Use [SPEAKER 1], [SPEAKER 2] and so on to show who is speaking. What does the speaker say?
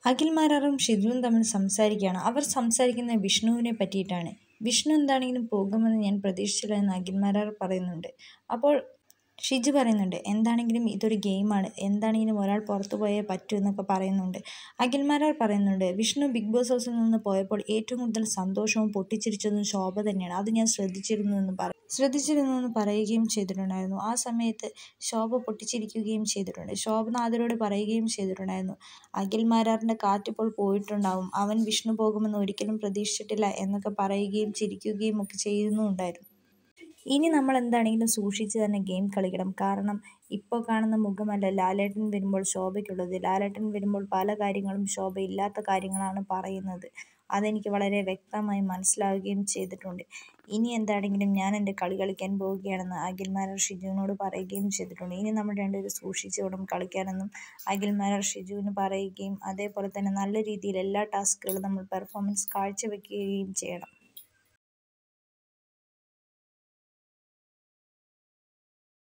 [SPEAKER 1] അഖിൽ മാരാറും ഷിജുവും തമ്മിൽ സംസാരിക്കുകയാണ് അവർ സംസാരിക്കുന്നത് വിഷ്ണുവിനെ പറ്റിയിട്ടാണ് വിഷ്ണു എന്താണെങ്കിലും പോകുമെന്ന് ഞാൻ പ്രതീക്ഷിച്ചില്ല എന്ന് അഖിൽ മാരാർ പറയുന്നുണ്ട് അപ്പോൾ ഷിജു പറയുന്നുണ്ട് എന്താണെങ്കിലും ഇതൊരു ഗെയിമാണ് എന്താണെങ്കിലും ഒരാൾ പുറത്തു പോയേ പറ്റൂ എന്നൊക്കെ പറയുന്നുണ്ട് അഖിൽ മാരാർ പറയുന്നുണ്ട് വിഷ്ണു ബിഗ് ബോസ് ഹൗസിൽ നിന്ന് പോയപ്പോൾ ഏറ്റവും കൂടുതൽ സന്തോഷവും പൊട്ടിച്ചിരിച്ചതും ശോഭ തന്നെയാണ് അത് ഞാൻ ശ്രദ്ധിച്ചിരുന്നു എന്ന് പറ ശ്രദ്ധിച്ചിരുന്നു എന്ന് പറയുകയും ചെയ്തിട്ടുണ്ടായിരുന്നു ആ സമയത്ത് ശോഭ പൊട്ടിച്ചിരിക്കുകയും ചെയ്തിട്ടുണ്ട് ശോഭനാഥരോട് പറയുകയും ചെയ്തിട്ടുണ്ടായിരുന്നു അഖിൽ മാരാറിൻ്റെ കാറ്റിപ്പോൾ പോയിട്ടുണ്ടാവും അവൻ വിഷ്ണു പോകുമെന്ന് ഒരിക്കലും പ്രതീക്ഷിച്ചിട്ടില്ല എന്നൊക്കെ പറയുകയും ചിരിക്കുകയും ഒക്കെ ചെയ്യുന്നുണ്ടായിരുന്നു ഇനി നമ്മൾ എന്താണെങ്കിലും സൂക്ഷിച്ച് തന്നെ ഗെയിം കളിക്കണം കാരണം ഇപ്പോൾ കാണുന്ന മുഖമല്ല ലാലേട്ടൻ വരുമ്പോൾ ശോഭയ്ക്കുള്ളത് ലാലേട്ടൻ വരുമ്പോൾ പല കാര്യങ്ങളും ശോഭ ഇല്ലാത്ത കാര്യങ്ങളാണ് പറയുന്നത് അതെനിക്ക് വളരെ വ്യക്തമായി മനസ്സിലാവുകയും ചെയ്തിട്ടുണ്ട് ഇനി എന്താണെങ്കിലും ഞാൻ എൻ്റെ കളി കളിക്കാൻ പോവുകയാണെന്ന് അഖിൽമാരാർ ഷിജുവിനോട് പറയുകയും ചെയ്തിട്ടുണ്ട് ഇനി നമ്മൾ രണ്ടുപേരും സൂക്ഷിച്ച് വേണം കളിക്കാനെന്നും അഖിൽമാരാർ ഷിജുവിന് പറയുകയും അതേപോലെ തന്നെ നല്ല രീതിയിൽ എല്ലാ ടാസ്കുകളും നമ്മൾ പെർഫോമൻസ് കാഴ്ചവെക്കുകയും ചെയ്യണം